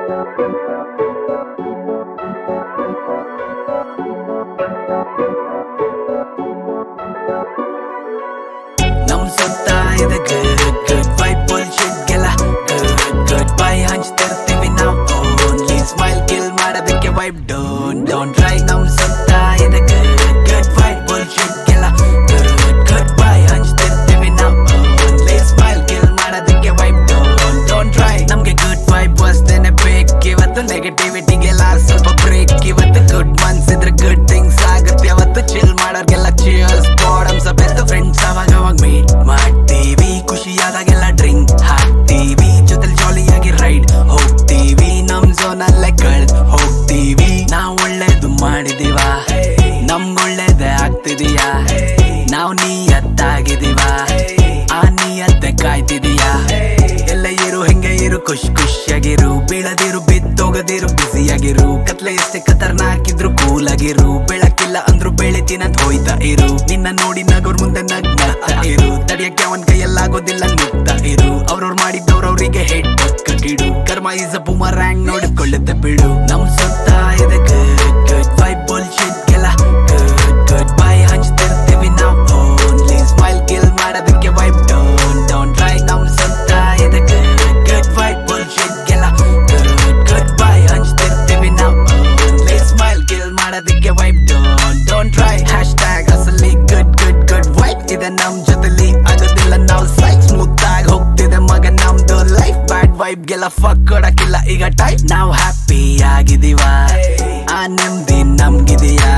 ನಮ್ ಸುತ್ತ ಇದೆ ಗುಡ್ ಗುಡ್ ಬೈ ಬುಲ್ಶಿಟ್ಗೆಲ್ಲ ಗುಡ್ ಗುಡ್ ಬೈ ಹಂಚ್ತಿರ್ತೀವಿ ನಾವು ಓನ್ಲಿ ಸ್ಮೈಲ್ ಕಿಲ್ ಮಾಡೋದಕ್ಕೆ ವೈಬ್ ಡೋಂಟ್ ಡೋಂಟ್ ಟ್ರೈ ನಮ್ ಸುತ್ತ ಇದೆ ಗುಡ್ ಗುಡ್ ಬೈ ಬುಲ್ಶಿಟ್ಗೆಲ್ಲ ಗುಡ್ ಗುಡ್ ಬೈ ಹಂಚ್ತಿರ್ತೀವಿ ನಾವು ಓನ್ಲಿ ಸ್ಮೈಲ್ ಕಿಲ್ ಮಾಡೋದಕ್ಕೆ ವೈಬ್ ಡೋಂಟ್ ಡೋಂಟ್ ಟ್ರೈ ನಮ್ಗೆ ಗುಡ್ ವೈಬ್ ಅಷ್ಟೇನೆ ಬೇಕು ಇವತ್ತು ನೆಗೆಟಿವಿಟಿಗೆಲ್ಲ ಸ್ವಲ್ಪ ಬ್ರೇಕ್ ಇವತ್ತು ಗುಡ್ ಮನ್ಸಿದ್ರೆ ಗುಡ್ ಥಿಂಗ್ಸ್ ಆಗುತ್ತೆ ಅವತ್ತು ಚಿಲ್ ಮಾಡೋರ್ಗೆಲ್ಲ ಚಿಯರ್ಸ್ ಬಾಡಮ್ಸ್ ಬೆದ್ದು ಫ್ರೆಂಡ್ಸ್ ಅವಾಗ ಅವಾಗ ಮೀಟ್ ಮಾಡ್ತೀವಿ ಖುಷಿಯಾದಾಗೆಲ್ಲ ಡ್ರಿಂಕ್ ಹಾಕ್ತೀವಿ ಜೊತೆಲಿ ಜಾಲಿಯಾಗಿ ರೈಡ್ ಹೋಗ್ತೀವಿ ನಮ್ ಝೋನ್ ಅಲ್ಲೇ ಕಳ್ದ್ ಹೋಗ್ತೀವಿ ನಾವ್ ಒಳ್ಳೇದು ಮಾಡಿದೀವ ನಮ್ಗೊಳ್ಳೇದೇ ಆಗ್ತಿದೀಯಾ ನಾವ್ ನಿಯತ್ತಾಗಿದೀವ ಆ ನಿಯತ್ತೆ ಕಾಯ್ತಿದೀಯಾ ಎಲ್ಲ ಇರು ಹೆಂಗೆ ಇರು ಖುಷ್ ಖುಷಿಯಾಗಿರು ಬೀಳದಿರು ಬಿದ್ದೋಗದಿರು ಬ್ಯುಸಿಯಾಗಿರು ಕತ್ಲೆ ಎಷ್ಟೇ ಖತರ್ನಾಕಿದ್ರು ಕೂಲ್ ಆಗಿರು ಬೆಳಕಿಲ್ಲ ಅಂದ್ರು ಬೆಳಿತೀನಂತ ಹೋಯ್ತಾ ಇರು ನಿನ್ನ ನೋಡಿ ನಗೋರ್ ಮುಂದೆ ನಗ್ನಗ್ತಾ ಇರು ತಡಿಯಕ್ಕೆ ಅವನ್ ಕೈಯಲ್ಲಾಗೋದಿಲ್ಲ ನುಗ್ತಾ ಇರು ಅವ್ರವ್ರು ಮಾಡಿದ್ದವ್ರ ಅವ್ರಿಗೆ ಹೆಡ್ ಕಟ್ಟಿಡು ಕರ್ಮ ಇಸ್ ಅ ಬೂಮರ್ಯಾಂಗ್ ನೋಡಿಕೊಳ್ಳುತ್ತೆ ಬಿಡು ನಮ್ ಸುತ್ತ ಇದೆ ಗುಡ್ ಗುಡ್ ಬೈ ಬುಲ್ಶಿಟ್ಗೆಲ್ಲ ಗುಡ್ ಗುಡ್ ಬೈ ಹಂಚ್ತಿರ್ತೀವಿ ನಾವು ಓನ್ಲಿ ಸ್ಮೈಲ್ ಕಿಲ್ ಮಾಡೋದಕ್ಕೆ ವೈಬ್ ಡೋಂಟ್ ಡೋಂಟ್ ಟ್ರೈ ನಮ್ ಸುತ್ತ ಇದೆ ಗುಡ್ ಗುಡ್ ಬೈ ಬುಲ್ಶಿಟ್ಗೆಲ್ಲ ಗುಡ್ ಗುಡ್ ಬೈ ಹಂಚ್ತಿರ್ತೀವಿ ನಾವು ಓನ್ಲಿ ಸ್ಮೈಲ್ ಕಿಲ್ ಮಾಡೋದಕ್ಕೆ vibe don't don't try hashtag ಅಸಲಿ ಗುಡ್ ಗುಡ್ ಗುಡ್ ವೈಬ್ ಇದೆ ನಮ್ ಜೊತೆಲಿ ಆಗೋದಿಲ್ಲ ನಾವು ಸೈಕ್ ಸ್ಮೂತ್ ಆಗಿ ಹೋಗ್ತಿದೆ ಮಗ ನಮ್ದು ಲೈಫ್ ಬ್ಯಾಡ್ ವೈಬ್ಗೆಲ್ಲ ಫಕ್ ಕೊಡಕ್ಕಿಲ್ಲ ಈಗ ಟೈಪ್ ನಾವು ಹ್ಯಾಪಿ ಆಗಿದೀವ ಆ ನೆಮ್ಮದಿ ನಮ್ಗಿದೆಯಾ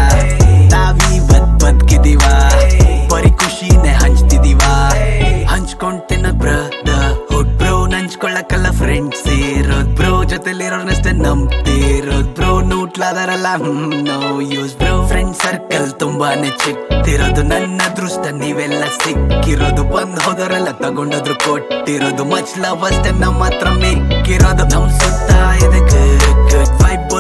ನಾವಿವತ್ ಬದುಕಿದೀವ ಬರೀ ಖುಷಿನೇ ಹಂಚ್ತಿದೀವ ಹಂಚ್ಕೊಂಡ್ ತಿನ್ನೋದ್ ಬ್ರದರ್ಹುಡ್ ಬ್ರೋ ನಂಚ್ಕೊಳ್ಳಕ್ಕಲ್ಲ ಫ್ರೆಂಡ್ಸ್ ಇರೋದ್ ಬ್ರೋ ಜೊತೆಲಿರೋರ್ನಷ್ಟೇ ನಂಬ್ತಿರೋದ್ ಬ್ರೋ ನೂಟ್ಲಾದಾರಲ್ಲ no use bro friend circle ತುಂಬಾನೇ ಚಿಕ್ತಿರೋದು ನನ್ನ ಅದೃಷ್ಟ ನೀವೆಲ್ಲ ಸಿಕ್ಕಿರೋದು ಬಂದ್ ಹೋದವರೆಲ್ಲ ತಗೊಂಡೋದ್ರು ಕೊಟ್ಟಿರೋದು ಮಚ್ ಲವ್ ಅಷ್ಟೇ ನಮ್ಮ ಹತ್ರ ಮಿಕ್ಕಿರೋದು ನಮ್ ಸುತ್ತ ಇದೆ ಗುಡ್ ಗುಡ್ ವೈಬ್